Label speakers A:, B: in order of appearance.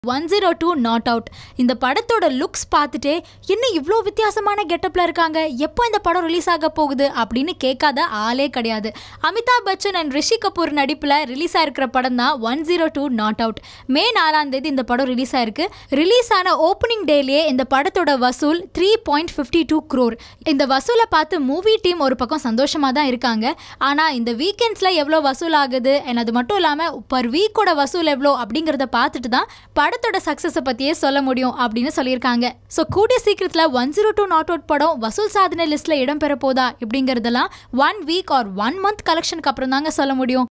A: one zero two not out இந்த படத்தோட looks பார்த்துட்டே என்ன இவ்வளோ வித்தியாசமான கெட்டப்பில் இருக்காங்க எப்போ இந்த படம் ரிலீஸ் ஆக போகுது அப்படின்னு கேட்காத ஆளே கிடையாது அமிதாப் பச்சன் அண்ட் ரிஷி கபூர் நடிப்பில் ரிலீஸ் ஆயிருக்கிற படம் தான் one zero two not out May நாலாம் தேதி இந்த படம் ரிலீஸ் ஆயிருக்கு ரிலீஸ் ஆன ஓப்பனிங் டேலேயே இந்த படத்தோட வசூல் three point fifty two crore இந்த வசூலை பார்த்து மூவி டீம் ஒரு பக்கம் சந்தோஷமாக தான் இருக்காங்க ஆனால் இந்த வீக்கெண்ட்ஸில் எவ்வளோ வசூல் ஆகுது and அது மட்டும் இல்லாமல் பர் வீக்கோட வசூல் எவ்வளோ அப்படிங்கிறத பார்த்துட்டு தான் படத்தோட சக்ஸஸை பற்றியே சொல்ல முடியும் அப்படின்னு சொல்லியிருக்காங்க ஸோ கூடிய சீக்கிரத்தில் one zero two not out படம் வசூல் சாதனை லிஸ்ட்டில் இடம்பெற போதா இப்படிங்கிறதெல்லாம் one week or one month கலெக்ஷனுக்கு அப்புறம் தாங்க சொல்ல முடியும்